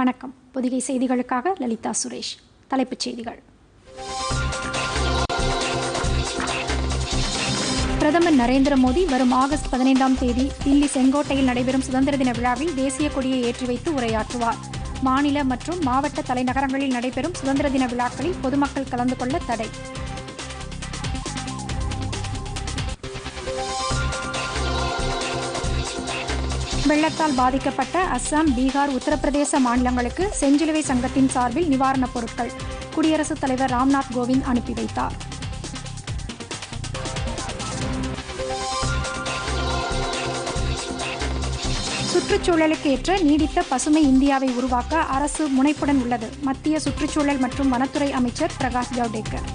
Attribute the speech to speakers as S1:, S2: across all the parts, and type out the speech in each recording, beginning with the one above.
S1: வணக்கம் பொதிகை செய்திகளுக்காக லலிதா சுரேஷ் தலைப்புச் செய்திகள் பிரதமர் நரேந்திர மோடி வரும் ஆகஸ்ட் பதினைந்தாம் தேதி தில்லி செங்கோட்டையில் நடைபெறும் சுதந்திர தின விழாவில் தேசிய கொடியை ஏற்றி வைத்து உரையாற்றுவார் மாநில மற்றும் மாவட்ட தலைநகரங்களில் நடைபெறும் சுதந்திர தின விழாக்களில் பொதுமக்கள் கலந்து கொள்ள தடை வெள்ளத்தால் பாதிக்கப்பட்ட அஸ்ஸாம் பீகார் உத்தரப்பிரதேச மாநிலங்களுக்கு செஞ்சிலுவை சங்கத்தின் சார்பில் நிவாரணப் பொருட்கள் குடியரசுத் தலைவர் ராம்நாத் கோவிந்த் அனுப்பி வைத்தார் சுற்றுச்சூழலுக்கு ஏற்ற நீடித்த பசுமை இந்தியாவை உருவாக்க அரசு முனைப்புடன் உள்ளது மத்திய சுற்றுச்சூழல் மற்றும் வனத்துறை அமைச்சர் பிரகாஷ் ஜவடேகர்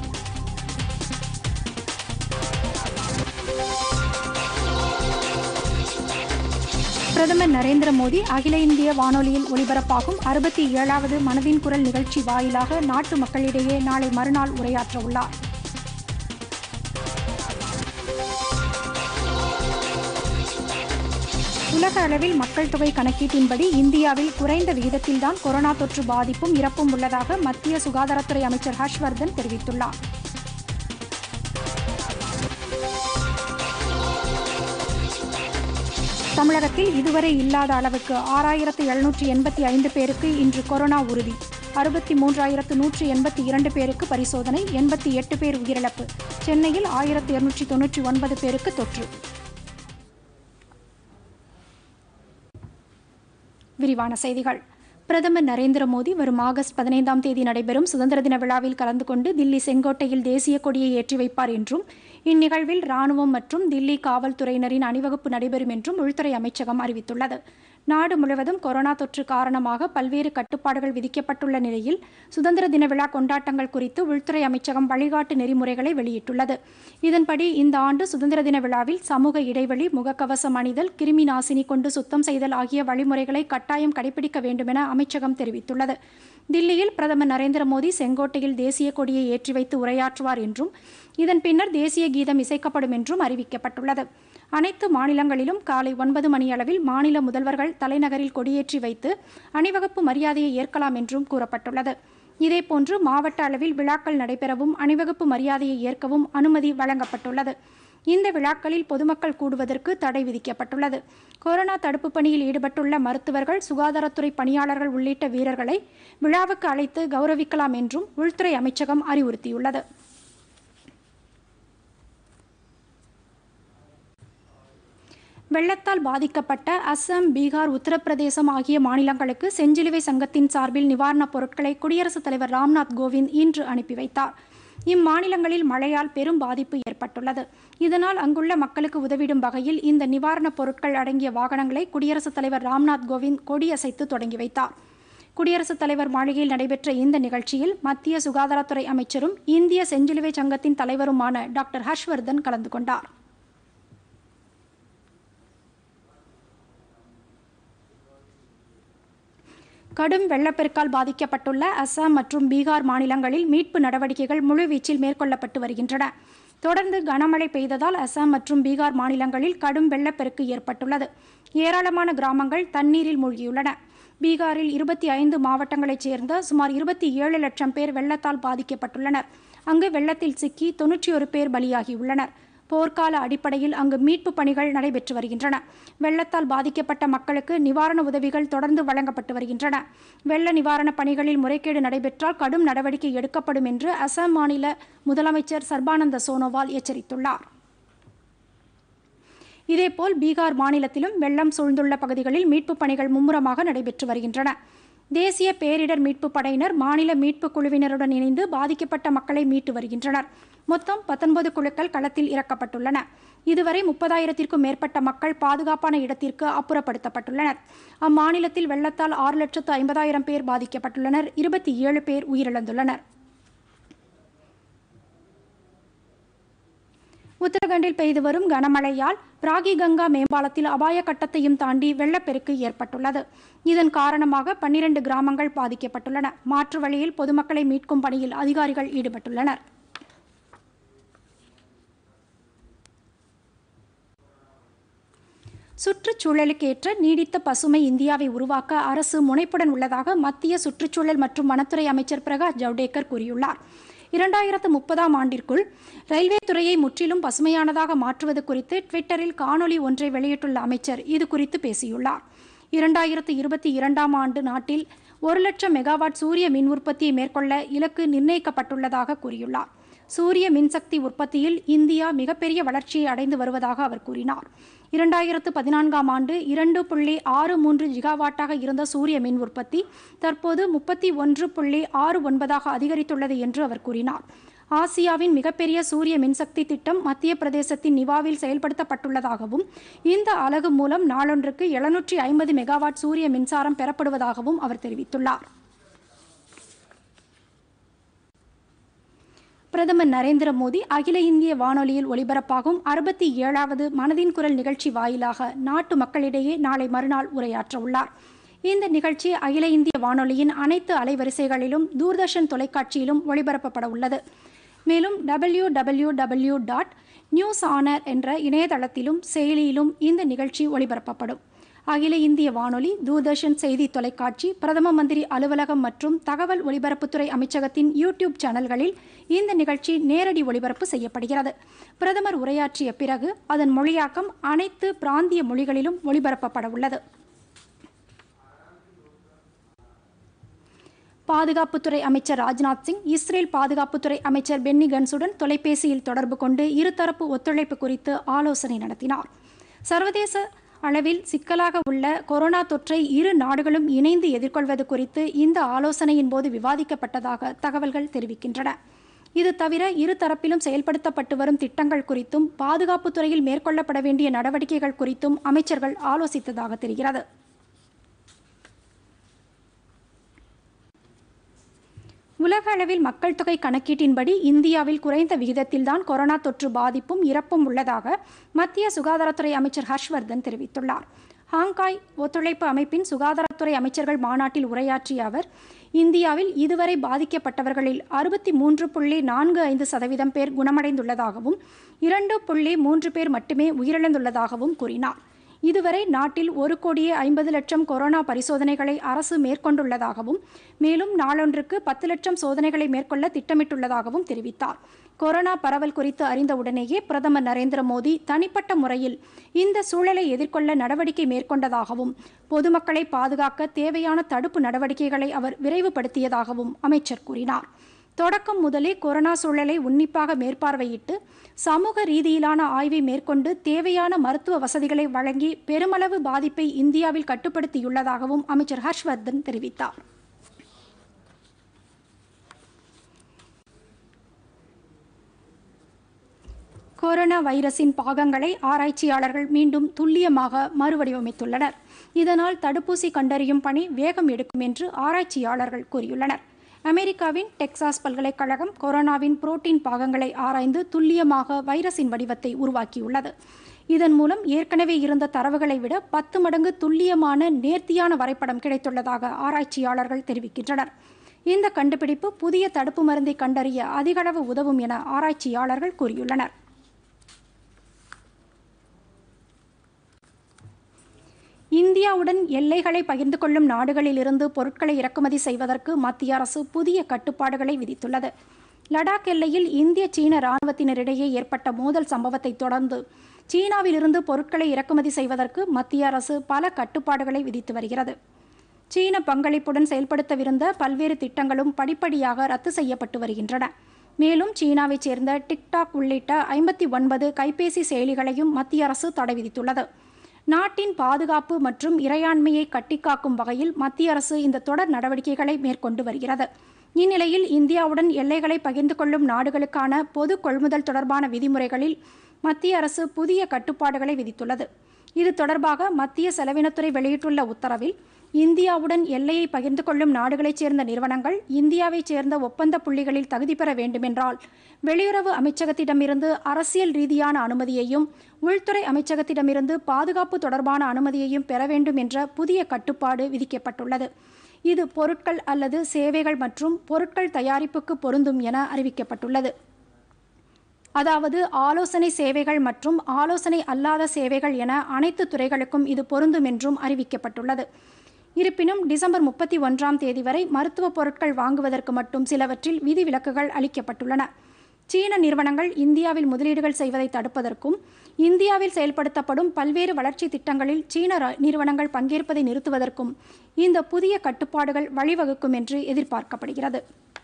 S1: பிரதமர் நரேந்திர மோடி அகில இந்திய வானொலியில் ஒலிபரப்பாகும் அறுபத்தி ஏழாவது மனதின் குரல் நிகழ்ச்சி வாயிலாக நாட்டு மக்களிடையே நாளை மறுநாள் உரையாற்ற உள்ளார் உலக அளவில் மக்கள் தொகை கணக்கீட்டின்படி இந்தியாவில் குறைந்த விகிதத்தில்தான் கொரோனா தொற்று பாதிப்பும் இறப்பும் உள்ளதாக மத்திய சுகாதாரத்துறை அமைச்சர் ஹர்ஷ்வர்தன் தெரிவித்துள்ளார் தமிழகத்தில் இதுவரை இல்லாத அளவுக்கு ஆறாயிரத்து எழுநூற்றி எண்பத்தி ஐந்து பேருக்கு இன்று கொரோனா உறுதி அறுபத்தி மூன்றாயிரத்து நூற்றி எண்பத்தி இரண்டு பேருக்கு பரிசோதனை எண்பத்தி எட்டு பேர் உயிரிழப்பு சென்னையில் ஆயிரத்து இருநூற்றி தொன்னூற்றி ஒன்பது பேருக்கு தொற்று விரிவான செய்திகள் பிரதமர் நரேந்திர மோடி வரும் ஆகஸ்ட் பதினைந்தாம் தேதி நடைபெறும் சுதந்திர தின விழாவில் கலந்து கொண்டு தில்லி செங்கோட்டையில் தேசிய கொடியை ஏற்றி வைப்பார் என்றும் இந்நிகழ்வில் ராணுவம் மற்றும் தில்லி காவல்துறையினரின் அணிவகுப்பு நடைபெறும் என்றும் உள்துறை அமைச்சகம் அறிவித்துள்ளது நாடு முழுவதும் கொரோனா தொற்று காரணமாக பல்வேறு கட்டுப்பாடுகள் விதிக்கப்பட்டுள்ள நிலையில் சுதந்திர தின விழா கொண்டாட்டங்கள் குறித்து உள்துறை அமைச்சகம் வழிகாட்டு நெறிமுறைகளை வெளியிட்டுள்ளது இதன்படி இந்த ஆண்டு சுதந்திர தின விழாவில் சமூக இடைவெளி முகக்கவசம் அணிதல் கிருமி நாசினி கொண்டு சுத்தம் செய்தல் ஆகிய வழிமுறைகளை கட்டாயம் கடைபிடிக்க வேண்டும் என அமைச்சகம் தெரிவித்துள்ளது தில்லியில் பிரதமர் நரேந்திர மோடி செங்கோட்டையில் தேசிய கொடியை ஏற்றி வைத்து உரையாற்றுவார் என்றும் இதன் பின்னர் தேசிய கீதம் இசைக்கப்படும் என்றும் அறிவிக்கப்பட்டுள்ளது அனைத்து மாநிலங்களிலும் காலை ஒன்பது மணியளவில் மாநில முதல்வர்கள் தலைநகரில் கொடியேற்றி வைத்து அணிவகுப்பு மரியாதையை ஏற்கலாம் என்றும் கூறப்பட்டுள்ளது இதேபோன்று மாவட்ட அளவில் விழாக்கள் நடைபெறவும் அணிவகுப்பு மரியாதையை ஏற்கவும் அனுமதி வழங்கப்பட்டுள்ளது இந்த விழாக்களில் பொதுமக்கள் கூடுவதற்கு தடை விதிக்கப்பட்டுள்ளது கொரோனா தடுப்பு பணியில் ஈடுபட்டுள்ள மருத்துவர்கள் சுகாதாரத்துறை பணியாளர்கள் உள்ளிட்ட வீரர்களை விழாவுக்கு அழைத்து கௌரவிக்கலாம் என்றும் உள்துறை அமைச்சகம் அறிவுறுத்தியுள்ளது வெள்ளத்தால் பாதிக்கப்பட்ட அஸ்ஸாம் பீகார் உத்தரப்பிரதேசம் ஆகிய மாநிலங்களுக்கு செஞ்சிலுவை சங்கத்தின் சார்பில் நிவாரணப் பொருட்களை குடியரசுத் தலைவர் ராம்நாத் கோவிந்த் இன்று அனுப்பி வைத்தார் இம்மாநிலங்களில் மழையால் பெரும் பாதிப்பு ஏற்பட்டுள்ளது இதனால் அங்குள்ள மக்களுக்கு உதவிடும் வகையில் இந்த நிவாரணப் பொருட்கள் அடங்கிய வாகனங்களை குடியரசுத் தலைவர் ராம்நாத் கோவிந்த் கொடியசைத்து தொடங்கி வைத்தார் குடியரசுத் தலைவர் மாளிகையில் நடைபெற்ற இந்த நிகழ்ச்சியில் மத்திய சுகாதாரத்துறை அமைச்சரும் இந்திய செஞ்சிலுவை சங்கத்தின் தலைவருமான டாக்டர் ஹர்ஷ்வர்தன் கலந்து கொண்டார் கடும் வெள்ளப்பெருக்கால் பாதிக்கப்பட்டுள்ள அஸ்ஸாம் மற்றும் பீகார் மாநிலங்களில் மீட்பு நடவடிக்கைகள் முழுவீச்சில் மேற்கொள்ளப்பட்டு வருகின்றன தொடர்ந்து கனமழை பெய்ததால் அஸ்ஸாம் மற்றும் பீகார் மாநிலங்களில் கடும் வெள்ளப்பெருக்கு ஏற்பட்டுள்ளது ஏராளமான கிராமங்கள் தண்ணீரில் மூழ்கியுள்ளன பீகாரில் இருபத்தி ஐந்து மாவட்டங்களைச் சேர்ந்த சுமார் இருபத்தி ஏழு லட்சம் பேர் வெள்ளத்தால் பாதிக்கப்பட்டுள்ளனர் அங்கு வெள்ளத்தில் சிக்கி தொன்னூற்றி ஒரு பேர் பலியாகியுள்ளனர் போர்க்கால அடிப்படையில் அங்கு மீட்பு பணிகள் நடைபெற்று வருகின்றன வெள்ளத்தால் பாதிக்கப்பட்ட மக்களுக்கு நிவாரண உதவிகள் தொடர்ந்து வழங்கப்பட்டு வருகின்றன வெள்ள நிவாரணப் பணிகளில் முறைகேடு நடைபெற்றால் கடும் நடவடிக்கை எடுக்கப்படும் என்று அசாம் மாநில முதலமைச்சர் சர்பானந்த சோனோவால் எச்சரித்துள்ளார் இதேபோல் பீகார் மாநிலத்திலும் வெள்ளம் சூழ்ந்துள்ள பகுதிகளில் மீட்புப் பணிகள் மும்முரமாக நடைபெற்று வருகின்றன தேசிய பேரிடர் மீட்புப் படையினர் மாநில மீட்புக் குழுவினருடன் இணைந்து பாதிக்கப்பட்ட மக்களை மீட்டு வருகின்றனர் மொத்தம் பத்தொன்பது குழுக்கள் களத்தில் இறக்கப்பட்டுள்ளன இதுவரை முப்பதாயிரத்திற்கும் மேற்பட்ட மக்கள் பாதுகாப்பான இடத்திற்கு அப்புறப்படுத்தப்பட்டுள்ளனர் அம்மாநிலத்தில் வெள்ளத்தால் ஆறு லட்சத்து ஐம்பதாயிரம் பேர் பாதிக்கப்பட்டுள்ளனர் இருபத்தி ஏழு பேர் உயிரிழந்துள்ளனர் உத்தரகண்டில் பெய்து வரும் கனமழையால் பிராகி கங்கா மேம்பாலத்தில் அபாய கட்டத்தையும் தாண்டி வெள்ளப்பெருக்கு ஏற்பட்டுள்ளது இதன் காரணமாக பன்னிரண்டு கிராமங்கள் பாதிக்கப்பட்டுள்ளன மாற்று வழியில் பொதுமக்களை மீட்கும் பணியில் அதிகாரிகள் ஈடுபட்டுள்ளனர் சுற்றுச்சூழலுக்கேற்ற நீடித்த பசுமை இந்தியாவை உருவாக்க அரசு முனைப்புடன் உள்ளதாக மத்திய சுற்றுச்சூழல் மற்றும் வனத்துறை அமைச்சர் பிரகாஷ் ஜவடேகர் கூறியுள்ளார் இரண்டாயிரத்து முப்பதாம் ஆண்டிற்குள் ரயில்வே துறையை முற்றிலும் பசுமையானதாக மாற்றுவது குறித்து ட்விட்டரில் காணொலி ஒன்றை வெளியிட்டுள்ள அமைச்சர் இது குறித்து பேசியுள்ளார் இரண்டாயிரத்து இருபத்தி இரண்டாம் ஆண்டு நாட்டில் ஒரு லட்சம் மெகாவாட் சூரிய மின் உற்பத்தியை மேற்கொள்ள இலக்கு நிர்ணயிக்கப்பட்டுள்ளதாக கூறியுள்ளார் சூரிய மின்சக்தி உற்பத்தியில் இந்தியா மிகப்பெரிய வளர்ச்சியை அடைந்து வருவதாக அவர் கூறினார் இரண்டாயிரத்து பதினான்காம் ஆண்டு இரண்டு புள்ளி ஆறு மூன்று ஜிகாவாட்டாக இருந்த சூரிய மின் உற்பத்தி தற்போது முப்பத்தி ஒன்று புள்ளி ஆறு ஒன்பதாக அதிகரித்துள்ளது என்று அவர் கூறினார் ஆசியாவின் மிகப்பெரிய சூரிய மின்சக்தி திட்டம் மத்திய பிரதேசத்தின் நிவாவில் செயல்படுத்தப்பட்டுள்ளதாகவும் இந்த அலகு மூலம் நாளொன்றுக்கு எழுநூற்றி ஐம்பது மெகாவாட் சூரிய மின்சாரம் பெறப்படுவதாகவும் அவர் தெரிவித்துள்ளார் பிரதமர் நரேந்திர மோடி அகில இந்திய வானொலியில் ஒலிபரப்பாகும் அறுபத்தி ஏழாவது மனதின் குரல் நிகழ்ச்சி வாயிலாக நாட்டு மக்களிடையே நாளை மறுநாள் உரையாற்ற உள்ளார் இந்த நிகழ்ச்சி அகில இந்திய வானொலியின் அனைத்து அலைவரிசைகளிலும் தூர்தர்ஷன் தொலைக்காட்சியிலும் ஒளிபரப்பப்பட உள்ளது மேலும் W W W dot news on air என்ற இணையதளத்திலும் செயலியிலும் இந்த நிகழ்ச்சி ஒளிபரப்பப்படும் அகில இந்திய வானொலி தூர்தர்ஷன் செய்தி தொலைக்காட்சி பிரதம மந்திரி அலுவலகம் மற்றும் தகவல் ஒலிபரப்புத்துறை அமைச்சகத்தின் யூடியூப் சேனல்களில் இந்த நிகழ்ச்சி நேரடி ஒளிபரப்பு செய்யப்படுகிறது பிரதமர் உரையாற்றிய பிறகு அதன் மொழியாக்கம் அனைத்து பிராந்திய மொழிகளிலும் ஒளிபரப்பப்பட உள்ளது பாதுகாப்புத்துறை அமைச்சர் ராஜ்நாத் சிங் இஸ்ரேல் பாதுகாப்புத்துறை அமைச்சர் பென்னி கன்ஸுடன் தொலைபேசியில் தொடர்பு கொண்டு இருதரப்பு ஒத்துழைப்பு குறித்து ஆலோசனை நடத்தினார் சர்வதேச அளவில் சிக்கலாக உள்ள கொரோனா தொற்றை இரு நாடுகளும் இணைந்து எதிர்கொள்வது குறித்து இந்த ஆலோசனையின் போது விவாதிக்கப்பட்டதாக தகவல்கள் தெரிவிக்கின்றன இது தவிர இரு தரப்பிலும் செயல்படுத்தப்பட்டு வரும் திட்டங்கள் குறித்தும் பாதுகாப்புத் துறையில் மேற்கொள்ளப்பட வேண்டிய நடவடிக்கைகள் குறித்தும் அமைச்சர்கள் ஆலோசித்ததாக தெரிகிறது உலக அளவில் மக்கள் தொகை கணக்கீட்டின்படி இந்தியாவில் குறைந்த விகிதத்தில்தான் கொரோனா தொற்று பாதிப்பும் இறப்பும் உள்ளதாக மத்திய சுகாதாரத்துறை அமைச்சர் ஹர்ஷ்வர்தன் தெரிவித்துள்ளார் ஹாங்காய் ஒத்துழைப்பு அமைப்பின் சுகாதாரத்துறை அமைச்சர்கள் மாநாட்டில் உரையாற்றிய அவர் இந்தியாவில் இதுவரை பாதிக்கப்பட்டவர்களில் அறுபத்தி மூன்று புள்ளி நான்கு ஐந்து சதவீதம் பேர் குணமடைந்துள்ளதாகவும் இரண்டு புள்ளி மூன்று பேர் மட்டுமே உயிரிழந்துள்ளதாகவும் கூறினார் இதுவரை நாட்டில் ஒரு கோடியே ஐம்பது லட்சம் கொரோனா பரிசோதனைகளை அரசு மேற்கொண்டுள்ளதாகவும் மேலும் நாளொன்றுக்கு பத்து லட்சம் சோதனைகளை மேற்கொள்ள திட்டமிட்டுள்ளதாகவும் தெரிவித்தார் கொரோனா பரவல் குறித்து அறிந்தவுடனேயே பிரதமர் நரேந்திர மோடி தனிப்பட்ட முறையில் இந்த சூழலை எதிர்கொள்ள நடவடிக்கை மேற்கொண்டதாகவும் பொதுமக்களை பாதுகாக்க தேவையான தடுப்பு நடவடிக்கைகளை அவர் விரைவுபடுத்தியதாகவும் அமைச்சர் கூறினார் தொடக்கம் முதலே கொரோனா சூழலை உன்னிப்பாக மேற்பார்வையிட்டு சமூக ரீதியிலான ஆய்வை மேற்கொண்டு தேவையான மருத்துவ வசதிகளை வழங்கி பெருமளவு பாதிப்பை இந்தியாவில் கட்டுப்படுத்தியுள்ளதாகவும் அமைச்சர் ஹர்ஷ்வர்தன் தெரிவித்தார் கொரோனா வைரஸின் பாகங்களை ஆராய்ச்சியாளர்கள் மீண்டும் துல்லியமாக மறுவடிவமைத்துள்ளனர் இதனால் தடுப்பூசி கண்டறியும் பணி வேகம் எடுக்கும் என்று ஆராய்ச்சியாளர்கள் கூறியுள்ளனர் அமெரிக்காவின் டெக்சாஸ் பல்கலைக்கழகம் கொரோனாவின் புரோட்டீன் பாகங்களை ஆராய்ந்து துல்லியமாக வைரஸின் வடிவத்தை உருவாக்கியுள்ளது இதன் மூலம் ஏற்கனவே இருந்த தரவுகளை விட பத்து மடங்கு துல்லியமான நேர்த்தியான வரைபடம் கிடைத்துள்ளதாக ஆராய்ச்சியாளர்கள் தெரிவிக்கின்றனர் இந்த கண்டுபிடிப்பு புதிய தடுப்பு மருந்தை கண்டறிய அதிகளவு உதவும் என ஆராய்ச்சியாளர்கள் கூறியுள்ளனர் இந்தியாவுடன் எல்லைகளை பகிர்ந்து கொள்ளும் நாடுகளிலிருந்து பொருட்களை இறக்குமதி செய்வதற்கு மத்திய அரசு புதிய கட்டுப்பாடுகளை விதித்துள்ளது லடாக் எல்லையில் இந்திய சீன இராணுவத்தினரிடையே ஏற்பட்ட மோதல் சம்பவத்தை தொடர்ந்து சீனாவிலிருந்து பொருட்களை இறக்குமதி செய்வதற்கு மத்திய அரசு பல கட்டுப்பாடுகளை விதித்து வருகிறது சீன பங்களிப்புடன் செயல்படுத்தவிருந்த பல்வேறு திட்டங்களும் படிப்படியாக ரத்து செய்யப்பட்டு வருகின்றன மேலும் சீனாவைச் சேர்ந்த டிக்டாக் உள்ளிட்ட ஐம்பத்தி ஒன்பது கைபேசி செயலிகளையும் மத்திய அரசு தடை விதித்துள்ளது நாட்டின் பாதுகாப்பு மற்றும் இறையாண்மையை கட்டிக்காக்கும் வகையில் மத்திய அரசு இந்த தொடர் நடவடிக்கைகளை மேற்கொண்டு வருகிறது இந்நிலையில் இந்தியாவுடன் எல்லைகளை பகிர்ந்து கொள்ளும் நாடுகளுக்கான பொது கொள்முதல் தொடர்பான விதிமுறைகளில் மத்திய அரசு புதிய கட்டுப்பாடுகளை விதித்துள்ளது இது தொடர்பாக மத்திய செலவினத்துறை வெளியிட்டுள்ள உத்தரவில் இந்தியாவுடன் எல்லையை பகிர்ந்து கொள்ளும் நாடுகளைச் சேர்ந்த நிறுவனங்கள் இந்தியாவைச் சேர்ந்த ஒப்பந்த புள்ளிகளில் தகுதி பெற வேண்டுமென்றால் வெளியுறவு அமைச்சகத்திடமிருந்து அரசியல் ரீதியான அனுமதியையும் உள்துறை அமைச்சகத்திடமிருந்து பாதுகாப்பு தொடர்பான அனுமதியையும் பெற வேண்டும் என்ற புதிய கட்டுப்பாடு விதிக்கப்பட்டுள்ளது இது பொருட்கள் அல்லது சேவைகள் மற்றும் பொருட்கள் தயாரிப்புக்கு பொருந்தும் என அறிவிக்கப்பட்டுள்ளது அதாவது ஆலோசனை சேவைகள் மற்றும் ஆலோசனை அல்லாத சேவைகள் என அனைத்து துறைகளுக்கும் இது பொருந்தும் என்றும் அறிவிக்கப்பட்டுள்ளது இருப்பினும் டிசம்பர் முப்பத்தி ஒன்றாம் தேதி வரை மருத்துவ பொருட்கள் வாங்குவதற்கு மட்டும் சிலவற்றில் விதிவிலக்குகள் அளிக்கப்பட்டுள்ளன சீன நிறுவனங்கள் இந்தியாவில் முதலீடுகள் செய்வதை தடுப்பதற்கும் இந்தியாவில் செயல்படுத்தப்படும் பல்வேறு வளர்ச்சி திட்டங்களில் சீன ர- நிறுவனங்கள் பங்கேற்பதை நிறுத்துவதற்கும் இந்த புதிய கட்டுப்பாடுகள் வழிவகுக்கும் என்று எதிர்பார்க்கப்படுகிறது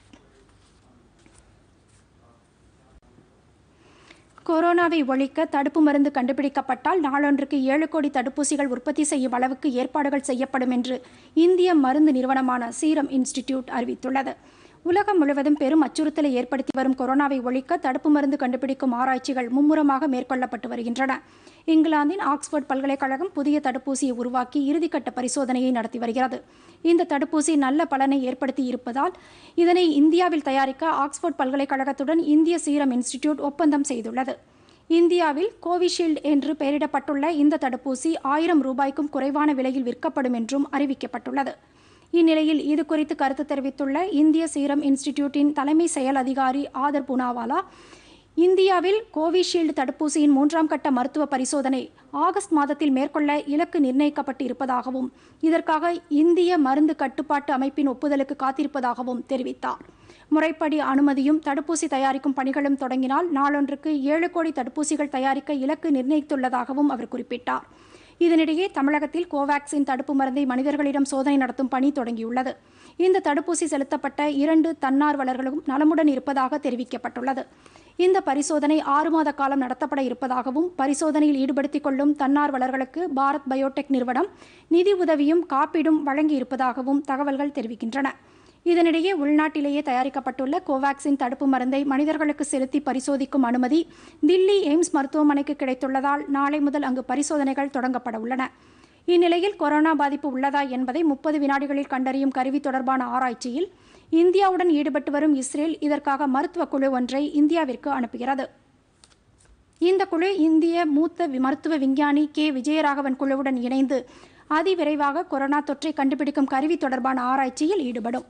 S1: கொரோனாவை ஒழிக்க தடுப்பு மருந்து கண்டுபிடிக்கப்பட்டால் நாளொன்றுக்கு ஏழு கோடி தடுப்பூசிகள் உற்பத்தி செய்யும் அளவுக்கு ஏற்பாடுகள் செய்யப்படும் என்று இந்திய மருந்து நிறுவனமான சீரம் இன்ஸ்டிடியூட் அறிவித்துள்ளது உலகம் முழுவதும் பெரும் அச்சுறுத்தலை ஏற்படுத்தி வரும் கொரோனாவை ஒழிக்க தடுப்பு மருந்து கண்டுபிடிக்கும் ஆராய்ச்சிகள் மும்முரமாக மேற்கொள்ளப்பட்டு வருகின்றன இங்கிலாந்தின் ஆக்ஸ்போர்ட் பல்கலைக்கழகம் புதிய தடுப்பூசியை உருவாக்கி இறுதிக்கட்ட பரிசோதனையை நடத்தி வருகிறது இந்த தடுப்பூசி நல்ல பலனை ஏற்படுத்தி இருப்பதால் இதனை இந்தியாவில் தயாரிக்க ஆக்ஸ்போர்ட் பல்கலைக்கழகத்துடன் இந்திய சீரம் இன்ஸ்டிடியூட் ஒப்பந்தம் செய்துள்ளது இந்தியாவில் கோவிஷீல்டு என்று பெயரிடப்பட்டுள்ள இந்த தடுப்பூசி ஆயிரம் ரூபாய்க்கும் குறைவான விலையில் விற்கப்படும் என்றும் அறிவிக்கப்பட்டுள்ளது இந்நிலையில் இது குறித்து கருத்து தெரிவித்துள்ள இந்திய சீரம் இன்ஸ்டிடியூட்டின் தலைமை செயல் அதிகாரி ஆதர் புனாவாலா இந்தியாவில் கோவிஷீல்டு தடுப்பூசியின் மூன்றாம் கட்ட மருத்துவ பரிசோதனை ஆகஸ்ட் மாதத்தில் மேற்கொள்ள இலக்கு நிர்ணயிக்கப்பட்டு இருப்பதாகவும் இதற்காக இந்திய மருந்து கட்டுப்பாட்டு அமைப்பின் ஒப்புதலுக்கு காத்திருப்பதாகவும் தெரிவித்தார் முறைப்படி அனுமதியும் தடுப்பூசி தயாரிக்கும் பணிகளும் தொடங்கினால் நாளொன்றுக்கு ஏழு கோடி தடுப்பூசிகள் தயாரிக்க இலக்கு நிர்ணயித்துள்ளதாகவும் அவர் குறிப்பிட்டார் இதனிடையே தமிழகத்தில் கோவாக்சின் தடுப்பு மருந்தை மனிதர்களிடம் சோதனை நடத்தும் பணி தொடங்கியுள்ளது இந்த தடுப்பூசி செலுத்தப்பட்ட இரண்டு தன்னார்வலர்களும் நலமுடன் இருப்பதாக தெரிவிக்கப்பட்டுள்ளது இந்த பரிசோதனை ஆறு மாத காலம் நடத்தப்பட இருப்பதாகவும் பரிசோதனையில் ஈடுபடுத்திக் கொள்ளும் தன்னார்வலர்களுக்கு பாரத் பயோடெக் நிறுவனம் நிதி உதவியும் காப்பீடும் வழங்கி இருப்பதாகவும் தகவல்கள் தெரிவிக்கின்றன இதனிடையே உள்நாட்டிலேயே தயாரிக்கப்பட்டுள்ள கோவாக்சின் தடுப்பு மருந்தை மனிதர்களுக்கு செலுத்தி பரிசோதிக்கும் அனுமதி தில்லி எய்ம்ஸ் மருத்துவமனைக்கு கிடைத்துள்ளதால் நாளை முதல் அங்கு பரிசோதனைகள் தொடங்கப்பட உள்ளன இந்நிலையில் கொரோனா பாதிப்பு உள்ளதா என்பதை முப்பது வினாடிகளில் கண்டறியும் கருவி தொடர்பான ஆராய்ச்சியில் இந்தியாவுடன் ஈடுபட்டு வரும் இஸ்ரேல் இதற்காக மருத்துவ குழு ஒன்றை இந்தியாவிற்கு அனுப்புகிறது இந்த குழு இந்திய மூத்த வி- மருத்துவ விஞ்ஞானி கே விஜயராகவன் குழுவுடன் இணைந்து அதிவிரைவாக கொரோனா தொற்றை கண்டுபிடிக்கும் கருவி தொடர்பான ஆராய்ச்சியில் ஈடுபடும்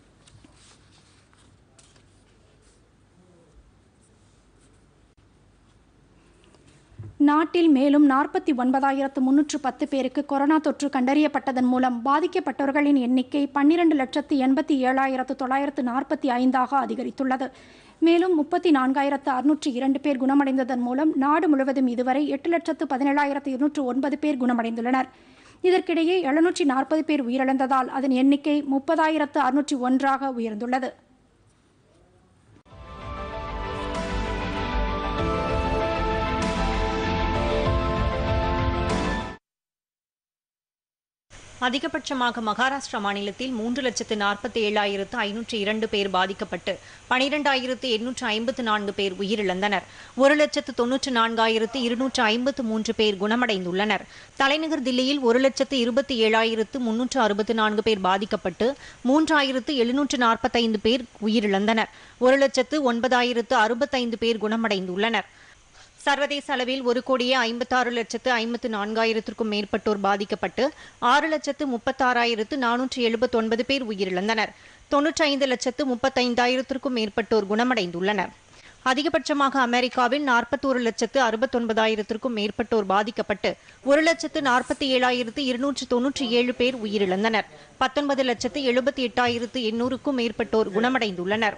S1: நாட்டில் மேலும் நாற்பத்தி ஒன்பதாயிரத்து முன்னூற்று பத்து பேருக்கு கொரோனா தொற்று கண்டறியப்பட்டதன் மூலம் பாதிக்கப்பட்டவர்களின் எண்ணிக்கை பன்னிரண்டு லட்சத்து எண்பத்தி ஏழாயிரத்து தொள்ளாயிரத்து நாற்பத்தி ஐந்தாக அதிகரித்துள்ளது மேலும் முப்பத்தி நான்காயிரத்து அறுநூற்று இரண்டு பேர் குணமடைந்ததன் மூலம் நாடு முழுவதும் இதுவரை எட்டு லட்சத்து பதினேழாயிரத்து இருநூற்று ஒன்பது பேர் குணமடைந்துள்ளனர் இதற்கிடையே எழுநூற்றி நாற்பது பேர் உயிரிழந்ததால் அதன் எண்ணிக்கை முப்பதாயிரத்து அறுநூற்றி ஒன்றாக உயர்ந்துள்ளது
S2: அதிகபட்சமாக மகாராஷ்டிரா மாநிலத்தில் மூன்று லட்சத்து நாற்பத்தி ஏழாயிரத்து ஐநூற்று இரண்டு பேர் பாதிக்கப்பட்டு பனிரெண்டாயிரத்து எண்ணூற்று ஐம்பத்து நான்கு பேர் உயிரிழந்தனர் ஒரு லட்சத்து தொன்னூற்று நான்காயிரத்து இருநூற்று ஐம்பத்து மூன்று பேர் குணமடைந்துள்ளனர் தலைநகர் தில்லியில் ஒரு லட்சத்து இருபத்தி ஏழாயிரத்து முன்னூற்று அறுபத்து நான்கு பேர் பாதிக்கப்பட்டு மூன்றாயிரத்து எழுநூற்று நாற்பத்தைந்து பேர் உயிரிழந்தனர் ஒரு லட்சத்து ஒன்பதாயிரத்து அறுபத்தைந்து பேர் குணமடைந்துள்ளனர் சர்வதேச அளவில் ஒரு கோடியே ஐம்பத்தாறு லட்சத்து ஐம்பத்து நான்காயிரத்திற்கும் மேற்பட்டோர் பாதிக்கப்பட்டு ஆறு லட்சத்து முப்பத்தாறாயிரத்து நானூற்று எழுபத்தொன்பது பேர் உயிரிழந்தனர் தொன்னூற்றி ஐந்து லட்சத்து முப்பத்தைந்தாயிரத்திற்கும் மேற்பட்டோர் குணமடைந்துள்ளனர் அதிகபட்சமாக அமெரிக்காவில் நாற்பத்தோரு லட்சத்து அறுபத்தொன்பதாயிரத்திற்கும் மேற்பட்டோர் பாதிக்கப்பட்டு ஒரு லட்சத்து நாற்பத்தி ஏழாயிரத்து இருநூற்று தொன்னூற்றி ஏழு பேர் உயிரிழந்தனர் பத்தொன்பது லட்சத்து எழுபத்தி எட்டாயிரத்து எண்ணூறுக்கும் மேற்பட்டோர் குணமடைந்துள்ளனர்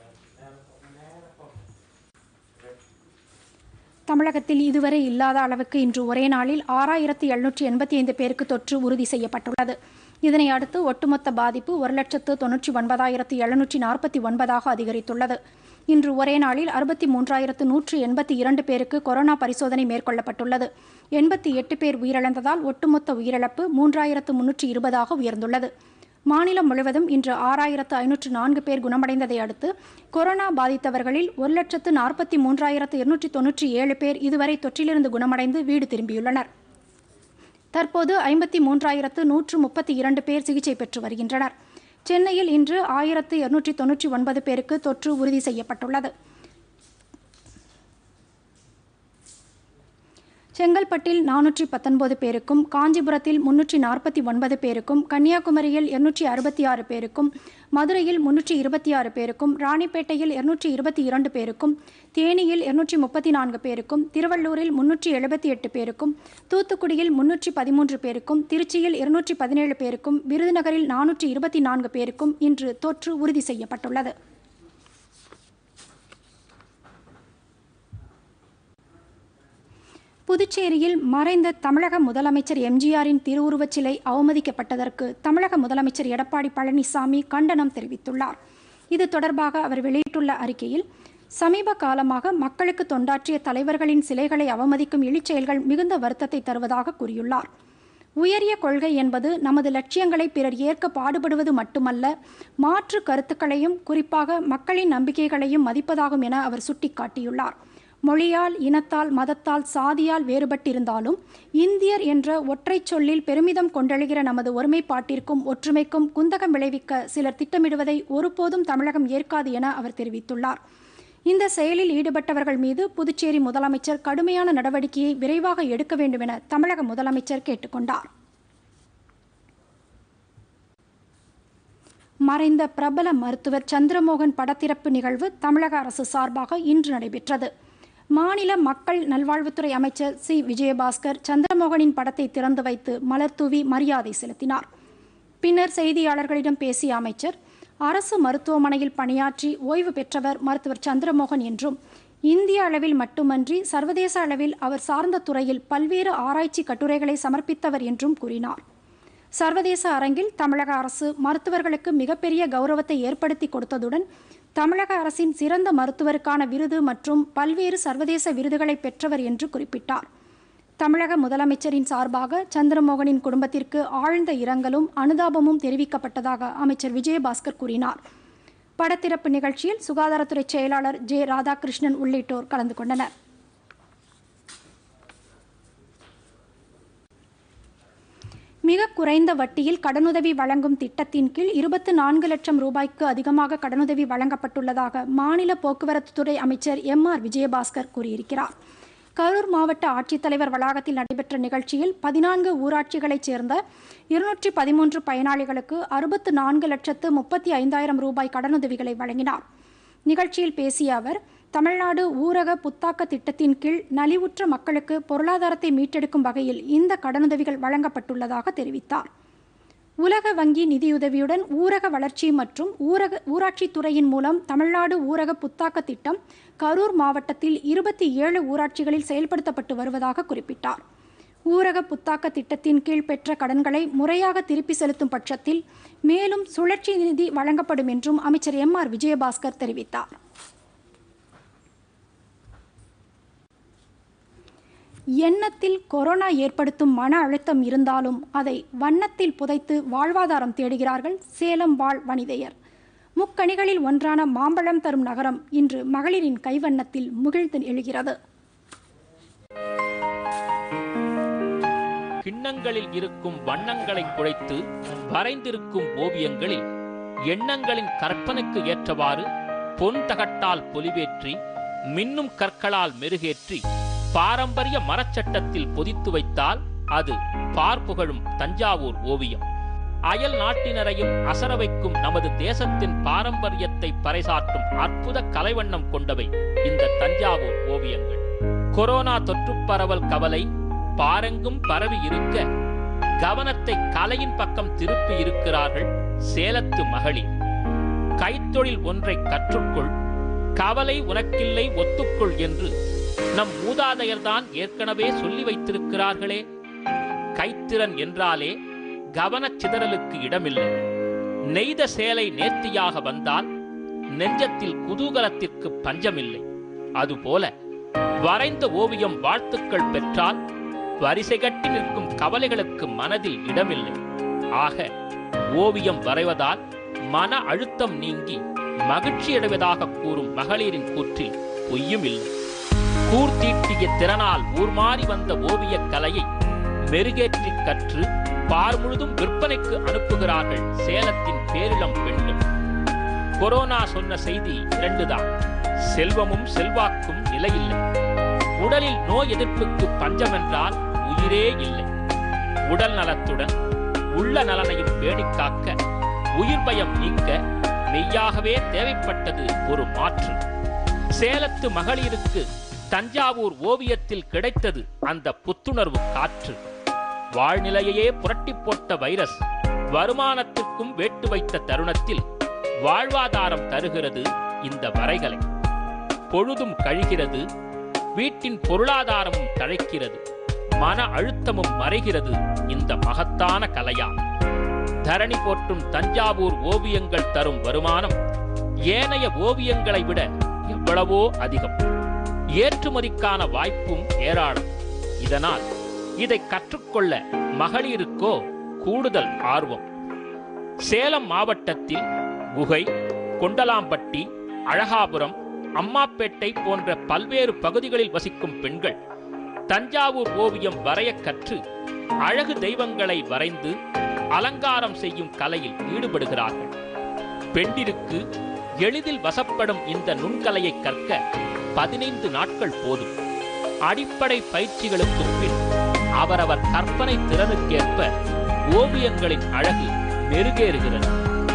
S1: தமிழகத்தில் இதுவரை இல்லாத அளவுக்கு இன்று ஒரே நாளில் ஆறாயிரத்து எழுநூற்றி எண்பத்தி ஐந்து பேருக்கு தொற்று உறுதி செய்யப்பட்டுள்ளது இதனை அடுத்து ஒட்டுமொத்த பாதிப்பு ஒரு லட்சத்து தொன்னூற்றி ஒன்பதாயிரத்து எழுநூற்றி நாற்பத்தி ஒன்பதாக அதிகரித்துள்ளது இன்று ஒரே நாளில் அறுபத்தி மூன்றாயிரத்து நூற்று எண்பத்தி இரண்டு பேருக்கு கொரோனா பரிசோதனை மேற்கொள்ளப்பட்டுள்ளது எண்பத்தி எட்டு பேர் உயிரிழந்ததால் ஒட்டுமொத்த உயிரிழப்பு மூன்றாயிரத்து முன்னூற்றி இருபதாக உயர்ந்துள்ளது மாநிலம் முழுவதும் இன்று ஆறாயிரத்து ஐநூற்று நான்கு பேர் குணமடைந்ததை அடுத்து கொரோனா பாதித்தவர்களில் ஒரு லட்சத்து நாற்பத்தி மூன்றாயிரத்து இருநூற்றி தொன்னூற்றி ஏழு பேர் இதுவரை தொற்றிலிருந்து குணமடைந்து வீடு திரும்பியுள்ளனர் தற்போது ஐம்பத்தி மூன்றாயிரத்து நூற்று முப்பத்தி இரண்டு பேர் சிகிச்சை பெற்று வருகின்றனர் சென்னையில் இன்று ஆயிரத்து இருநூற்றி தொன்னூற்றி ஒன்பது பேருக்கு தொற்று உறுதி செய்யப்பட்டுள்ளது செங்கல்பட்டில் நானூற்றி பத்தொன்பது பேருக்கும் காஞ்சிபுரத்தில் முன்னூற்றி நாற்பத்தி ஒன்பது பேருக்கும் கன்னியாகுமரியில் இருநூற்றி அறுபத்தி ஆறு பேருக்கும் மதுரையில் முன்னூற்றி இருபத்தி ஆறு பேருக்கும் ராணிப்பேட்டையில் இருநூற்றி இருபத்தி இரண்டு பேருக்கும் தேனியில் இருநூற்றி முப்பத்தி நான்கு பேருக்கும் திருவள்ளூரில் முன்னூற்றி எழுபத்தி எட்டு பேருக்கும் தூத்துக்குடியில் முன்னூற்றி பதிமூன்று பேருக்கும் திருச்சியில் இருநூற்றி பதினேழு பேருக்கும் விருதுநகரில் நானூற்றி இருபத்தி நான்கு பேருக்கும் இன்று தொற்று உறுதி செய்யப்பட்டுள்ளது புதுச்சேரியில் மறைந்த தமிழக முதலமைச்சர் எம்ஜிஆரின் திருவுருவச் சிலை அவமதிக்கப்பட்டதற்கு தமிழக முதலமைச்சர் எடப்பாடி பழனிசாமி கண்டனம் தெரிவித்துள்ளார் இது தொடர்பாக அவர் வெளியிட்டுள்ள அறிக்கையில் சமீப காலமாக மக்களுக்கு தொண்டாற்றிய தலைவர்களின் சிலைகளை அவமதிக்கும் இழிச்செயல்கள் மிகுந்த வருத்தத்தை தருவதாக கூறியுள்ளார் உயரிய கொள்கை என்பது நமது லட்சியங்களை பிறர் ஏற்க பாடுபடுவது மட்டுமல்ல மாற்று கருத்துக்களையும் குறிப்பாக மக்களின் நம்பிக்கைகளையும் மதிப்பதாகும் என அவர் சுட்டிக்காட்டியுள்ளார் மொழியால் இனத்தால் மதத்தால் சாதியால் வேறுபட்டிருந்தாலும் இந்தியர் என்ற ஒற்றைச் சொல்லில் பெருமிதம் கொண்டெழுகிற நமது ஒருமைப்பாட்டிற்கும் ஒற்றுமைக்கும் குந்தகம் விளைவிக்க சிலர் திட்டமிடுவதை ஒருபோதும் தமிழகம் ஏற்காது என அவர் தெரிவித்துள்ளார் இந்த செயலில் ஈடுபட்டவர்கள் மீது புதுச்சேரி முதலமைச்சர் கடுமையான நடவடிக்கையை விரைவாக எடுக்க வேண்டும் என தமிழக முதலமைச்சர் கேட்டுக்கொண்டார் மறைந்த பிரபல மருத்துவர் சந்திரமோகன் படத்திறப்பு நிகழ்வு தமிழக அரசு சார்பாக இன்று நடைபெற்றது மாநில மக்கள் நல்வாழ்வுத்துறை அமைச்சர் சி விஜயபாஸ்கர் சந்திரமோகனின் படத்தை திறந்து வைத்து மலர்தூவி மரியாதை செலுத்தினார் பின்னர் செய்தியாளர்களிடம் பேசிய அமைச்சர் அரசு மருத்துவமனையில் பணியாற்றி ஓய்வு பெற்றவர் மருத்துவர் சந்திரமோகன் என்றும் இந்திய அளவில் மட்டுமன்றி சர்வதேச அளவில் அவர் சார்ந்த துறையில் பல்வேறு ஆராய்ச்சி கட்டுரைகளை சமர்ப்பித்தவர் என்றும் கூறினார் சர்வதேச அரங்கில் தமிழக அரசு மருத்துவர்களுக்கு மிகப்பெரிய கௌரவத்தை ஏற்படுத்தி கொடுத்ததுடன் தமிழக அரசின் சிறந்த மருத்துவருக்கான விருது மற்றும் பல்வேறு சர்வதேச விருதுகளை பெற்றவர் என்று குறிப்பிட்டார் தமிழக முதலமைச்சரின் சார்பாக சந்திரமோகனின் குடும்பத்திற்கு ஆழ்ந்த இரங்கலும் அனுதாபமும் தெரிவிக்கப்பட்டதாக அமைச்சர் விஜயபாஸ்கர் கூறினார் படத்திறப்பு நிகழ்ச்சியில் சுகாதாரத்துறை செயலாளர் ஜே ராதாகிருஷ்ணன் உள்ளிட்டோர் கலந்து கொண்டனர் மிக குறைந்த வட்டியில் கடனுதவி வழங்கும் திட்டத்தின் கீழ் இருபத்து நான்கு லட்சம் ரூபாய்க்கு அதிகமாக கடனுதவி வழங்கப்பட்டுள்ளதாக மாநில போக்குவரத்துத்துறை அமைச்சர் எம் ஆர் விஜயபாஸ்கர் கூறியிருக்கிறார் கரூர் மாவட்ட ஆட்சித்தலைவர் வளாகத்தில் நடைபெற்ற நிகழ்ச்சியில் பதினான்கு ஊராட்சிகளைச் சேர்ந்த இருநூற்றி பதிமூன்று பயனாளிகளுக்கு அறுபத்து நான்கு லட்சத்து முப்பத்தி ஐந்தாயிரம் ரூபாய் கடனுதவிகளை வழங்கினார் நிகழ்ச்சியில் பேசிய அவர் தமிழ்நாடு ஊரக புத்தாக்க திட்டத்தின் கீழ் நலிவுற்ற மக்களுக்கு பொருளாதாரத்தை மீட்டெடுக்கும் வகையில் இந்த கடனுதவிகள் வழங்கப்பட்டுள்ளதாக தெரிவித்தார் உலக வங்கி நிதியுதவியுடன் ஊரக வளர்ச்சி மற்றும் ஊரக ஊராட்சித் துறையின் மூலம் தமிழ்நாடு ஊரக புத்தாக்க திட்டம் கரூர் மாவட்டத்தில் இருபத்தி ஏழு ஊராட்சிகளில் செயல்படுத்தப்பட்டு வருவதாக குறிப்பிட்டார் ஊரக புத்தாக்க திட்டத்தின் கீழ் பெற்ற கடன்களை முறையாக திருப்பி செலுத்தும் பட்சத்தில் மேலும் சுழற்சி நிதி வழங்கப்படும் என்றும் அமைச்சர் எம் ஆர் விஜயபாஸ்கர் தெரிவித்தார் எண்ணத்தில் கொரோனா ஏற்படுத்தும் மன அழுத்தம் இருந்தாலும் அதை வண்ணத்தில் புதைத்து வாழ்வாதாரம் தேடுகிறார்கள் சேலம் வாழ் வனிதையர் முக்கணிகளில் ஒன்றான மாம்பழம் தரும் நகரம் இன்று மகளிரின் கைவண்ணத்தில் முகிழ்ந்து எழுகிறது
S3: கிண்ணங்களில் இருக்கும் வண்ணங்களை குழைத்து வரைந்திருக்கும் ஓவியங்களில் எண்ணங்களின் கற்பனைக்கு ஏற்றவாறு பொன் தகட்டால் பொலிவேற்றி மின்னும் கற்களால் மெருகேற்றி பாரம்பரிய மரச்சட்டத்தில் பொதித்து வைத்தால் அது பார்ப்புகழும் தஞ்சாவூர் ஓவியம் அயல் நாட்டினரையும் அசர வைக்கும் நமது தேசத்தின் பாரம்பரியத்தை பறைசாற்றும் அற்புத கலைவண்ணம் கொண்டவை இந்த தஞ்சாவூர் ஓவியங்கள் கொரோனா தொற்றுப் பரவல் கவலை பாரெங்கும் பரவி இருக்க கவனத்தை கலையின் பக்கம் திருப்பி இருக்கிறார்கள் சேலத்து மகளிர் கைத்தொழில் ஒன்றை கற்றுக்கொள் கவலை உனக்கில்லை ஒத்துக்கொள் என்று நம் மூதாதையர்தான் ஏற்கனவே சொல்லி வைத்திருக்கிறார்களே கைத்திறன் என்றாலே கவனச் சிதறலுக்கு இடமில்லை நெய்த சேலை நேர்த்தியாக வந்தால் நெஞ்சத்தில் குதூகலத்திற்கு பஞ்சமில்லை அதுபோல வரைந்த ஓவியம் வாழ்த்துக்கள் பெற்றால் வரிசை கட்டி நிற்கும் கவலைகளுக்கு மனதில் இடமில்லை ஆக ஓவியம் வரைவதால் மன அழுத்தம் நீங்கி மகிழ்ச்சி அடைவதாக கூறும் மகளிரின் கூற்றில் பொய்யும் இல்லை கூர்த்தீட்டிய திறனால் ஊர்மாறி வந்த ஓவியக் கலையை மெருகேற்றி கற்று பார் முழுதும் விற்பனைக்கு அனுப்புகிறார்கள் சேலத்தின் பேரிளம் பெண்கள் கொரோனா சொன்ன செய்தி இரண்டுதான் செல்வமும் செல்வாக்கும் நிலையில்லை உடலில் நோய் எதிர்ப்புக்கு பஞ்சமென்றால் உயிரே இல்லை உடல் நலத்துடன் உள்ள நலனையும் பேணிக் காக்க உயிர் பயம் நீக்க மெய்யாகவே தேவைப்பட்டது ஒரு மாற்று சேலத்து மகளிருக்கு தஞ்சாவூர் ஓவியத்தில் கிடைத்தது அந்த புத்துணர்வு காற்று வாழ்நிலையையே புரட்டி போட்ட வைரஸ் வருமானத்திற்கும் வேட்டு வைத்த தருணத்தில் வாழ்வாதாரம் தருகிறது இந்த வரைகலை பொழுதும் கழிகிறது வீட்டின் பொருளாதாரமும் தழைக்கிறது மன அழுத்தமும் மறைகிறது இந்த மகத்தான கலையால் தரணி போற்றும் தஞ்சாவூர் ஓவியங்கள் தரும் வருமானம் ஏனைய ஓவியங்களை விட எவ்வளவோ அதிகம் ஏற்றுமதிக்கான வாய்ப்பும் ஏராளம் இதனால் இதை கற்றுக்கொள்ள மகளிருக்கோ கூடுதல் ஆர்வம் சேலம் மாவட்டத்தில் குகை கொண்டலாம்பட்டி அழகாபுரம் அம்மாப்பேட்டை போன்ற பல்வேறு பகுதிகளில் வசிக்கும் பெண்கள் தஞ்சாவூர் ஓவியம் வரையக் கற்று அழகு தெய்வங்களை வரைந்து அலங்காரம் செய்யும் கலையில் ஈடுபடுகிறார்கள் பெண்டிருக்கு எளிதில் வசப்படும் இந்த நுண்கலையை கற்க பதினைந்து நாட்கள் போதும் அடிப்படை பயிற்சிகளுக்கு பின் அவரவர் கற்பனை திறனுக்கேற்ப ஓவியங்களின் அழகு மெருகேறுகிறது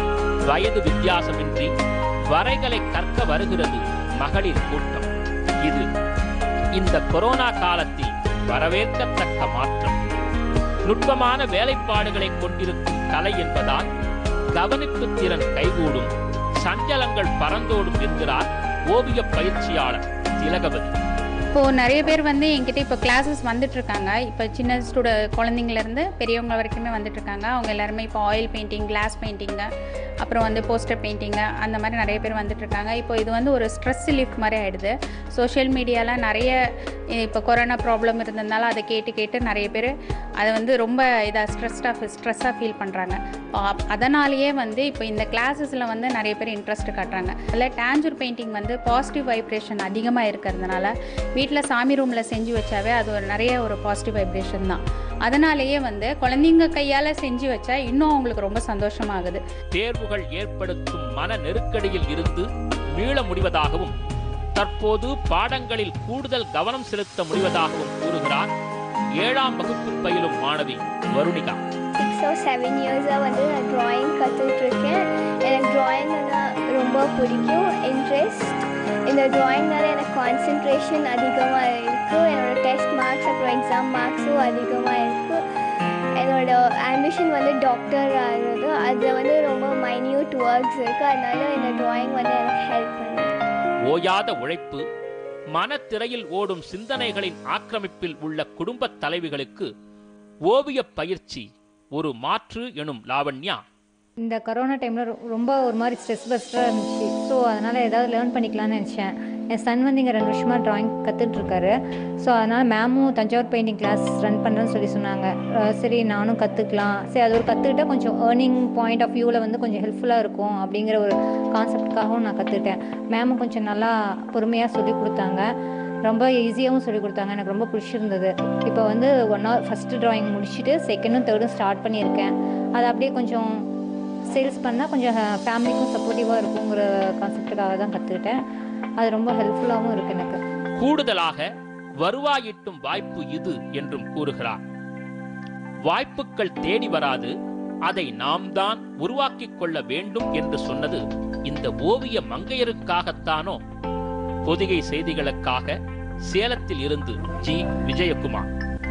S3: வயது வித்தியாசமின்றி வரைகளை கற்க வருகிறது மகளிர் கூட்டம் இது இந்த கொரோனா காலத்தில் வரவேற்கத்தக்க மாற்றம் நுட்பமான வேலைப்பாடுகளை கொண்டிருக்கும் கலை என்பதால் கவனிப்பு திறன் கைகூடும் சஞ்சலங்கள் பறந்தோடும் என்கிறார் ஓவிய பயிற்சியாளர் திலகவதி
S4: இப்போது நிறைய பேர் வந்து என்கிட்ட இப்போ கிளாஸஸ் வந்துட்டு இருக்காங்க இப்போ சின்ன ஸ்டூட குழந்தைங்கலேருந்து பெரியவங்க வரைக்குமே வந்துட்டு இருக்காங்க அவங்க எல்லாருமே இப்போ ஆயில் பெயிண்டிங் கிளாஸ் பெயிண்டிங்கு அப்புறம் வந்து போஸ்டர் பெயிண்டிங்கு அந்த மாதிரி நிறைய பேர் வந்துட்டு இருக்காங்க இப்போ இது வந்து ஒரு ஸ்ட்ரெஸ் ரிலீஃப் மாதிரி ஆயிடுது சோஷியல் மீடியாவில் நிறைய இப்போ கொரோனா ப்ராப்ளம் இருந்ததுனால அதை கேட்டு கேட்டு நிறைய பேர் அதை வந்து ரொம்ப இதாக ஸ்ட்ரெஸ்டாக ஸ்ட்ரெஸ்ஸாக ஃபீல் பண்ணுறாங்க அதனாலேயே வந்து இப்போ இந்த கிளாஸஸில் வந்து நிறைய பேர் இன்ட்ரெஸ்ட் காட்டுறாங்க அதில் டேஞ்சூர் பெயிண்டிங் வந்து பாசிட்டிவ் வைப்ரேஷன் அதிகமாக இருக்கிறதுனால வீட்டில் சாமி ரூமில் செஞ்சு வச்சாவே அது ஒரு நிறைய ஒரு பாசிட்டிவ் வைப்ரேஷன் தான் அதனாலேயே வந்து குழந்தைங்க கையால் செஞ்சு வச்சா இன்னும் அவங்களுக்கு ரொம்ப சந்தோஷமாகுது
S3: தேர்வுகள் ஏற்படுத்தும் மன நெருக்கடியில் இருந்து மீள முடிவதாகவும் தற்போது பாடங்களில் கூடுதல் கவனம் செலுத்த முடிவதாகவும் கூறுகிறார் ஏழாம் வகுப்பு பயிலும் மாணவி வருணிகா
S5: சிக்ஸ் ஓ செவன் இயர்ஸாக வந்து நான் ட்ராயிங் கற்றுட்ருக்கேன் எனக்கு ட்ராயிங்னா ரொம்ப பிடிக்கும் இன்ட்ரெஸ்ட் இந்த ட்ராயிங்னால எனக்கு கான்சென்ட்ரேஷன் அதிகமாக இருக்குது என்னோடய டெஸ்ட் மார்க்ஸ் அப்புறம் எக்ஸாம் மார்க்ஸும் அதிகமாக இருக்குது என்னோட ஆம்பிஷன் வந்து டாக்டர் ஆகிறது அதில் வந்து ரொம்ப மைன்யூட் ஒர்க்ஸ் இருக்குது அதனால இந்த ட்ராயிங் வந்து எனக்கு ஹெல்ப் பண்ணுது
S3: ஓயாத உழைப்பு மனத்திரையில் ஓடும் சிந்தனைகளின் ஆக்கிரமிப்பில் உள்ள குடும்பத் தலைவிகளுக்கு ஓவியப் பயிற்சி ஒரு மாற்று எனும் லாவண்யா
S6: இந்த கொரோனா டைமில் ரொம்ப ஒரு மாதிரி ஸ்ட்ரெஸ் பஸ்டராக இருந்துச்சு ஸோ அதனால் ஏதாவது லேர்ன் பண்ணிக்கலாம்னு நினச்சேன் என் சன் வந்து இங்கே ரெண்டு வருஷமாக ட்ராயிங் கற்றுட்ருக்காரு ஸோ அதனால் மேமும் தஞ்சாவூர் பெயிண்டிங் கிளாஸ் ரன் பண்ணுறேன்னு சொல்லி சொன்னாங்க அஹ் சரி நானும் கற்றுக்கலாம் சரி அது ஒரு கற்றுக்கிட்டால் கொஞ்சம் ஏர்னிங் பாயிண்ட் ஆஃப் வியூவில் வந்து கொஞ்சம் ஹெல்ப்ஃபுல்லாக இருக்கும் அப்படிங்கிற ஒரு கான்செப்டுக்காகவும் நான் கற்றுக்கிட்டேன் மேமும் கொஞ்சம் நல்லா பொறுமையாக சொல்லி கொடுத்தாங்க ரொம்ப ஈஸியாகவும் சொல்லி கொடுத்தாங்க எனக்கு ரொம்ப பிடிச்சிருந்தது இப்போ வந்து ஒன் ஹவர் ஃபஸ்ட்டு ட்ராயிங் முடிச்சுட்டு செகண்டும் தேர்டும் ஸ்டார்ட் பண்ணியிருக்கேன் அது அப்படியே கொஞ்சம் சேல்ஸ் பண்ணால் கொஞ்சம் ஃபேமிலிக்கும் சப்போர்ட்டிவாக இருக்குங்கிற கான்செப்டுக்காக தான் கற்றுக்கிட்டேன் அது ரொம்ப ஹெல்ப்ஃபுல்லாகவும் இருக்குது எனக்கு
S3: கூடுதலாக வருவாயிட்டும் வாய்ப்பு இது என்றும் கூறுகிறார் வாய்ப்புகள் தேடி வராது அதை நாம் தான் உருவாக்கிக் கொள்ள வேண்டும் என்று சொன்னது இந்த ஓவிய மங்கையருக்காகத்தானோ பொதிகை செய்திகளுக்காக சேலத்தில் இருந்து ஜி விஜயகுமார்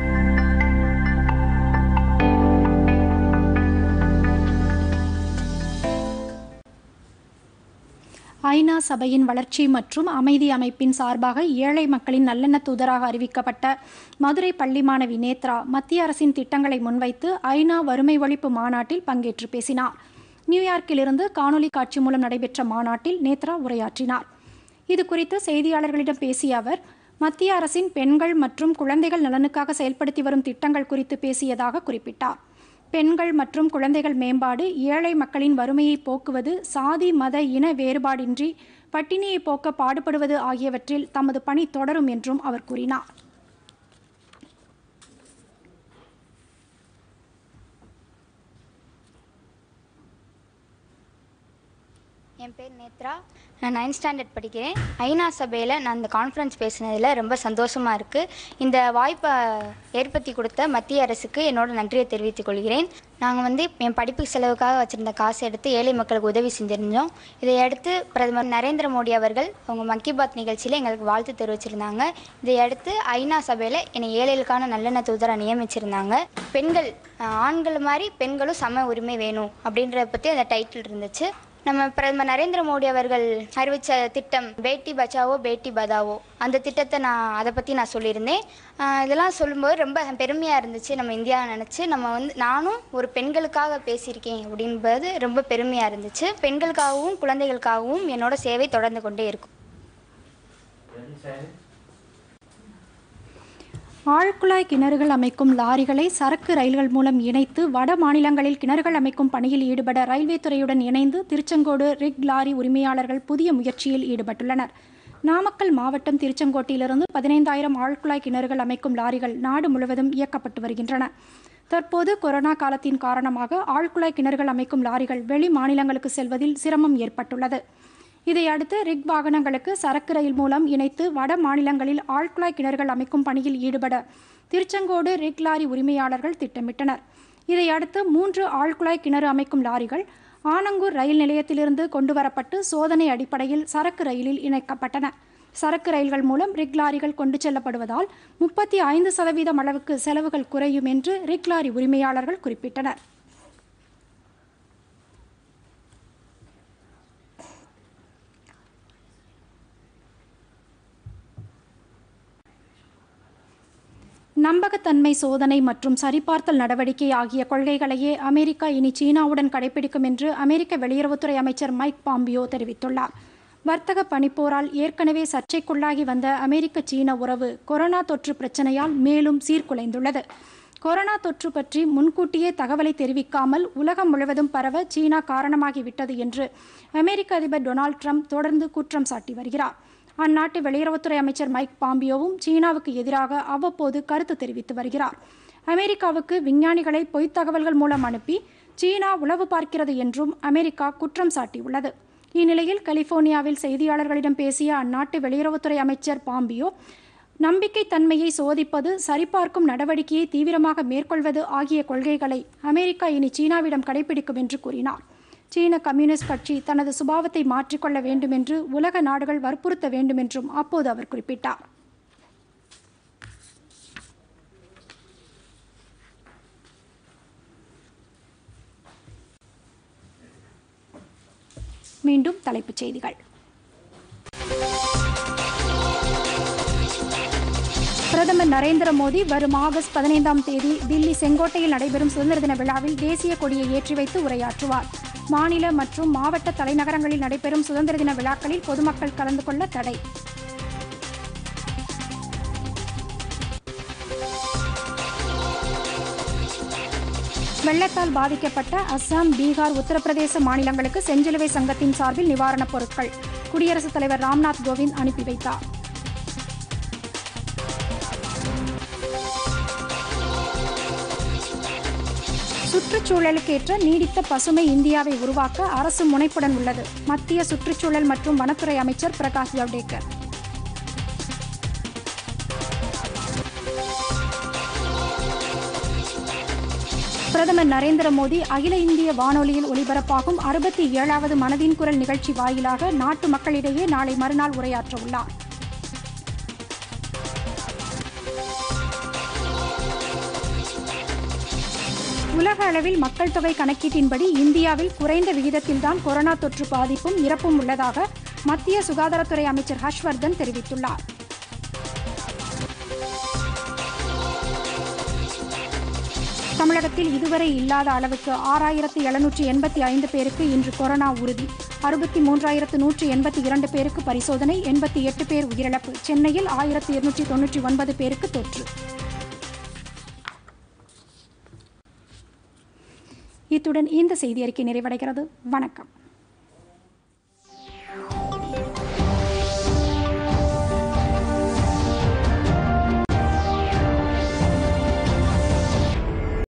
S1: ஐநா சபையின் வளர்ச்சி மற்றும் அமைதி அமைப்பின் சார்பாக ஏழை மக்களின் நல்லெண்ண தூதராக அறிவிக்கப்பட்ட மதுரை பள்ளி மாணவி நேத்ரா மத்திய அரசின் திட்டங்களை முன்வைத்து ஐநா வறுமை ஒழிப்பு மாநாட்டில் பங்கேற்று பேசினார் நியூயார்க்கிலிருந்து காணொலி காட்சி மூலம் நடைபெற்ற மாநாட்டில் நேத்ரா உரையாற்றினார் இது குறித்து செய்தியாளர்களிடம் பேசிய அவர் மத்திய அரசின் பெண்கள் மற்றும் குழந்தைகள் நலனுக்காக செயல்படுத்தி வரும் திட்டங்கள் குறித்து பேசியதாக குறிப்பிட்டார் பெண்கள் மற்றும் குழந்தைகள் மேம்பாடு ஏழை மக்களின் வறுமையை போக்குவது சாதி மத இன வேறுபாடின்றி பட்டினியை போக்க பாடுபடுவது ஆகியவற்றில் தமது பணி தொடரும் என்றும் அவர் கூறினார்
S7: என் பேர் நேத்ரா நான் நைன்த் ஸ்டாண்டர்ட் படிக்கிறேன் ஐநா சபையில் நான் இந்த கான்ஃபரன்ஸ் பேசினதில் ரொம்ப சந்தோஷமாக இருக்குது இந்த வாய்ப்பை ஏற்படுத்தி கொடுத்த மத்திய அரசுக்கு என்னோட நன்றியை தெரிவித்துக் கொள்கிறேன் நாங்கள் வந்து என் படிப்பு செலவுக்காக வச்சுருந்த காசை எடுத்து ஏழை மக்களுக்கு உதவி செஞ்சிருந்தோம் இதை அடுத்து பிரதமர் நரேந்திர மோடி அவர்கள் அவங்க மன் கி பாத் நிகழ்ச்சியில் எங்களுக்கு வாழ்த்து தெரிவிச்சிருந்தாங்க இதை அடுத்து ஐநா சபையில் என்னை ஏழைகளுக்கான நல்லெண்ண தூதராக நியமிச்சிருந்தாங்க பெண்கள் அஹ், ஆண்கள் மாதிரி பெண்களும் சம உரிமை வேணும் அப்படின்றத பற்றி அந்த டைட்டில் இருந்துச்சு நம்ம பிரதமர் நரேந்திர மோடி அவர்கள் அறிவித்த திட்டம் பேட்டி பச்சாவோ பேட்டி பதாவோ அந்த திட்டத்தை நான் அதை பற்றி நான் சொல்லியிருந்தேன் ஆஹ் இதெல்லாம் சொல்லும்போது ரொம்ப பெருமையாக இருந்துச்சு நம்ம இந்தியாவை நினச்சி நம்ம வந்து நானும் ஒரு பெண்களுக்காக பேசியிருக்கேன் அப்படின்பது ரொம்ப பெருமையாக இருந்துச்சு பெண்களுக்காகவும் குழந்தைகளுக்காகவும் என்னோட சேவை தொடர்ந்து கொண்டே இருக்கும்
S1: ஆழ்குழாய் கிணறுகள் அமைக்கும் லாரிகளை சரக்கு ரயில்கள் மூலம் இணைத்து வட மாநிலங்களில் கிணறுகள் அமைக்கும் பணியில் ஈடுபட ரயில்வே துறையுடன் இணைந்து திருச்செங்கோடு ரிக் லாரி உரிமையாளர்கள் புதிய முயற்சியில் ஈடுபட்டுள்ளனர் நாமக்கல் மாவட்டம் திருச்செங்கோட்டிலிருந்து பதினைந்தாயிரம் ஆழ்குழாய் கிணறுகள் அமைக்கும் லாரிகள் நாடு முழுவதும் இயக்கப்பட்டு வருகின்றன தற்போது கொரோனா காலத்தின் காரணமாக ஆழ்குழாய் கிணறுகள் அமைக்கும் லாரிகள் வெளி மாநிலங்களுக்கு செல்வதில் சிரமம் ஏற்பட்டுள்ளது இதையடுத்து ரிக் வாகனங்களுக்கு சரக்கு ரயில் மூலம் இணைத்து வட மாநிலங்களில் ஆழ்குழாய் கிணறுகள் அமைக்கும் பணியில் ஈடுபட திருச்செங்கோடு ரிக் லாரி உரிமையாளர்கள் திட்டமிட்டனர் இதையடுத்து மூன்று ஆழ்குழாய் கிணறு அமைக்கும் லாரிகள் ஆனங்கூர் ரயில் நிலையத்திலிருந்து கொண்டுவரப்பட்டு சோதனை அடிப்படையில் சரக்கு ரயிலில் இணைக்கப்பட்டன சரக்கு ரயில்கள் மூலம் ரிக் லாரிகள் கொண்டு செல்லப்படுவதால் முப்பத்தி ஐந்து சதவீதம் அளவுக்கு செலவுகள் குறையும் என்று ரிக் லாரி உரிமையாளர்கள் குறிப்பிட்டனர் நம்பகத்தன்மை சோதனை மற்றும் சரிபார்த்தல் நடவடிக்கை ஆகிய கொள்கைகளையே அமெரிக்கா இனி சீனாவுடன் கடைபிடிக்கும் என்று அமெரிக்க வெளியுறவுத்துறை அமைச்சர் மைக் பாம்பியோ தெரிவித்துள்ளார் வர்த்தக பனிப்போரால் ஏற்கனவே சர்ச்சைக்குள்ளாகி வந்த அமெரிக்க சீன உறவு கொரோனா தொற்று பிரச்சனையால் மேலும் சீர்குலைந்துள்ளது கொரோனா தொற்று பற்றி முன்கூட்டியே தகவலை தெரிவிக்காமல் உலகம் முழுவதும் பரவ சீனா காரணமாகிவிட்டது என்று அமெரிக்க அதிபர் டொனால்ட் ட்ரம்ப் தொடர்ந்து குற்றம் சாட்டி வருகிறார் அந்நாட்டு வெளியுறவுத்துறை அமைச்சர் மைக் பாம்பியோவும் சீனாவுக்கு எதிராக அவ்வப்போது கருத்து தெரிவித்து வருகிறார் அமெரிக்காவுக்கு விஞ்ஞானிகளை பொய்த் தகவல்கள் மூலம் அனுப்பி சீனா உளவு பார்க்கிறது என்றும் அமெரிக்கா குற்றம் சாட்டியுள்ளது இந்நிலையில் கலிபோர்னியாவில் செய்தியாளர்களிடம் பேசிய அந்நாட்டு வெளியுறவுத்துறை அமைச்சர் பாம்பியோ நம்பிக்கைத்தன்மையை சோதிப்பது சரிபார்க்கும் நடவடிக்கையை தீவிரமாக மேற்கொள்வது ஆகிய கொள்கைகளை அமெரிக்கா இனி சீனாவிடம் கடைபிடிக்கும் என்று கூறினார் சீன கம்யூனிஸ்ட் கட்சி தனது சுபாவத்தை மாற்றிக்கொள்ள வேண்டும் என்று உலக நாடுகள் வற்புறுத்த வேண்டும் என்றும் அப்போது அவர் குறிப்பிட்டார் மீண்டும் தலைப்புச் செய்திகள் பிரதமர் நரேந்திர மோடி வரும் ஆகஸ்ட் பதினைந்தாம் தேதி தில்லி செங்கோட்டையில் நடைபெறும் சுதந்திர தின விழாவில் தேசிய கொடியை ஏற்றி வைத்து உரையாற்றுவார் மாநில மற்றும் மாவட்ட தலைநகரங்களில் நடைபெறும் சுதந்திர தின விழாக்களில் பொதுமக்கள் கலந்து கொள்ள தடை வெள்ளத்தால் பாதிக்கப்பட்ட அஸ்ஸாம் பீகார் உத்தரப்பிரதேச மாநிலங்களுக்கு செஞ்சிலுவை சங்கத்தின் சார்பில் நிவாரணப் பொருட்கள் குடியரசுத் தலைவர் ராம்நாத் கோவிந்த் அனுப்பி வைத்தார் சுற்றுச்சூழலுக்கேற்ற நீடித்த பசுமை இந்தியாவை உருவாக்க அரசு முனைப்புடன் உள்ளது மத்திய சுற்றுச்சூழல் மற்றும் வனத்துறை அமைச்சர் பிரகாஷ் ஜவடேகர் பிரதமர் நரேந்திர மோடி அகில இந்திய வானொலியில் ஒலிபரப்பாகும் அறுபத்தி ஏழாவது மனதின் குரல் நிகழ்ச்சி வாயிலாக நாட்டு மக்களிடையே நாளை மறுநாள் உரையாற்ற உள்ளார் உலக அளவில் மக்கள் தொகை கணக்கீட்டின்படி இந்தியாவில் குறைந்த விகிதத்தில்தான் கொரோனா தொற்று பாதிப்பும் இறப்பும் உள்ளதாக மத்திய சுகாதாரத்துறை அமைச்சர் ஹர்ஷ்வர்தன் தெரிவித்துள்ளார் தமிழகத்தில் இதுவரை இல்லாத அளவுக்கு ஆறாயிரத்து எழுநூற்றி எண்பத்தி ஐந்து பேருக்கு இன்று கொரோனா உறுதி அறுபத்தி மூன்றாயிரத்து நூற்றி எண்பத்தி இரண்டு பேருக்கு பரிசோதனை எண்பத்தி எட்டு பேர் உயிரிழப்பு சென்னையில் ஆயிரத்து இருநூற்றி தொன்னூற்றி ஒன்பது பேருக்கு தொற்று இத்துடன் இந்த செய்தி அறிக்கை நிறைவடைகிறது வணக்கம்